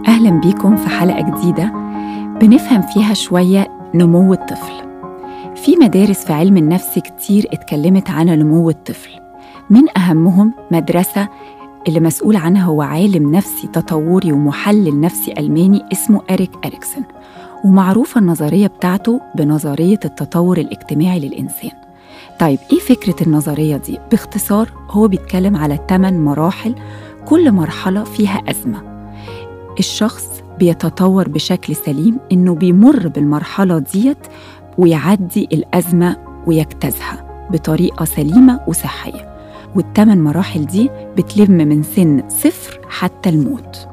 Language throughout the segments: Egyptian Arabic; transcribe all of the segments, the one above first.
أهلا بيكم في حلقة جديدة بنفهم فيها شوية نمو الطفل في مدارس في علم النفس كتير اتكلمت عن نمو الطفل من أهمهم مدرسة اللي مسؤول عنها هو عالم نفسي تطوري ومحلل نفسي ألماني اسمه إريك إريكسون ومعروفة النظرية بتاعته بنظرية التطور الاجتماعي للإنسان طيب إيه فكرة النظرية دي؟ باختصار هو بيتكلم على 8 مراحل كل مرحلة فيها أزمة الشخص بيتطور بشكل سليم إنه بيمر بالمرحلة ديت ويعدي الأزمة ويجتازها بطريقة سليمة وصحية والثمان مراحل دي بتلم من سن صفر حتى الموت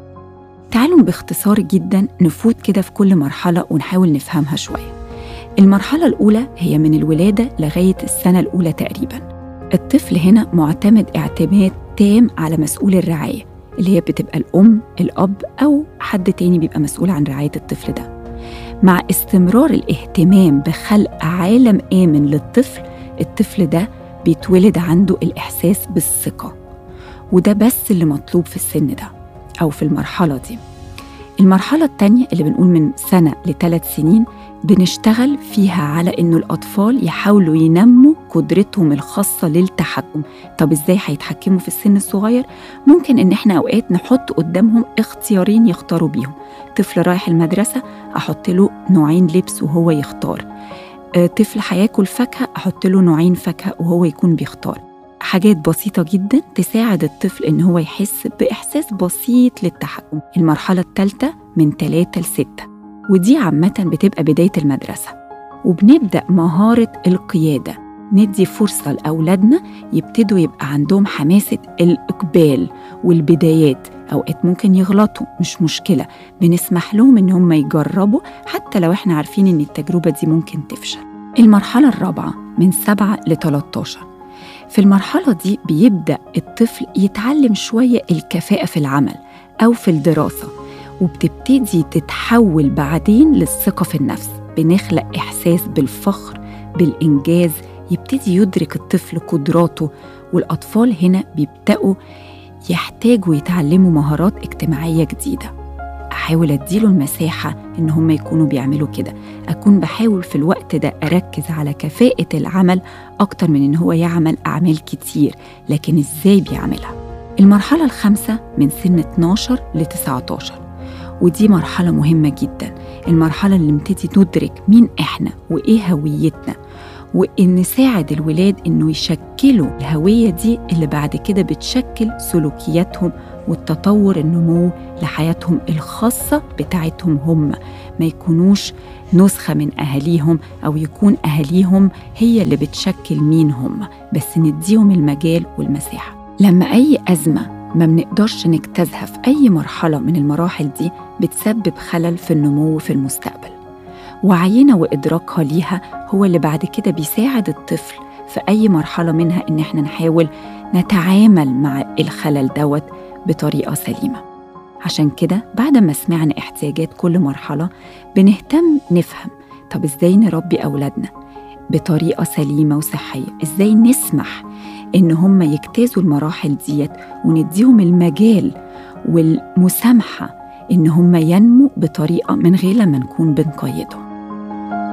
تعالوا باختصار جدا نفوت كده في كل مرحلة ونحاول نفهمها شوية المرحلة الأولى هي من الولادة لغاية السنة الأولى تقريبا الطفل هنا معتمد اعتماد تام على مسؤول الرعاية اللي هي بتبقى الأم الأب أو حد تاني بيبقى مسؤول عن رعاية الطفل ده مع استمرار الاهتمام بخلق عالم آمن للطفل الطفل ده بيتولد عنده الإحساس بالثقة وده بس اللي مطلوب في السن ده أو في المرحلة دي المرحلة التانية اللي بنقول من سنة لثلاث سنين بنشتغل فيها على إنه الأطفال يحاولوا ينموا قدرتهم الخاصة للتحكم طب إزاي هيتحكموا في السن الصغير؟ ممكن إن إحنا أوقات نحط قدامهم اختيارين يختاروا بيهم طفل رايح المدرسة أحط له نوعين لبس وهو يختار آه، طفل هياكل فاكهة أحط له نوعين فاكهة وهو يكون بيختار حاجات بسيطة جدا تساعد الطفل إن هو يحس بإحساس بسيط للتحكم المرحلة الثالثة من 3 ل 6 ودي عامة بتبقى بداية المدرسة وبنبدأ مهارة القيادة ندي فرصة لأولادنا يبتدوا يبقى عندهم حماسة الإقبال والبدايات أوقات ممكن يغلطوا مش مشكلة بنسمح لهم إن هم يجربوا حتى لو إحنا عارفين إن التجربة دي ممكن تفشل المرحلة الرابعة من 7 ل 13 في المرحلة دي بيبدأ الطفل يتعلم شوية الكفاءة في العمل أو في الدراسة وبتبتدي تتحول بعدين للثقة في النفس بنخلق إحساس بالفخر بالإنجاز يبتدي يدرك الطفل قدراته والأطفال هنا بيبدأوا يحتاجوا يتعلموا مهارات اجتماعية جديدة أحاول أديله المساحة إن هم يكونوا بيعملوا كده أكون بحاول في الوقت ده أركز على كفاءة العمل أكتر من إن هو يعمل أعمال كتير لكن إزاي بيعملها المرحلة الخامسة من سن 12 ل 19 ودي مرحلة مهمة جدا المرحلة اللي نبتدي ندرك مين إحنا وإيه هويتنا وإن نساعد الولاد إنه يشكلوا الهوية دي اللي بعد كده بتشكل سلوكياتهم والتطور النمو لحياتهم الخاصة بتاعتهم هم ما يكونوش نسخة من أهاليهم أو يكون أهاليهم هي اللي بتشكل مين هم بس نديهم المجال والمساحة لما أي أزمة ما بنقدرش نجتازها في أي مرحلة من المراحل دي بتسبب خلل في النمو في المستقبل وعينا وإدراكها ليها هو اللي بعد كده بيساعد الطفل في أي مرحلة منها إن احنا نحاول نتعامل مع الخلل دوت بطريقة سليمة عشان كده بعد ما سمعنا احتياجات كل مرحلة بنهتم نفهم طب ازاي نربي أولادنا بطريقة سليمة وصحية ازاي نسمح إن هم يجتازوا المراحل ديت ونديهم المجال والمسامحة إن هم ينموا بطريقة من غير لما نكون بنقيدهم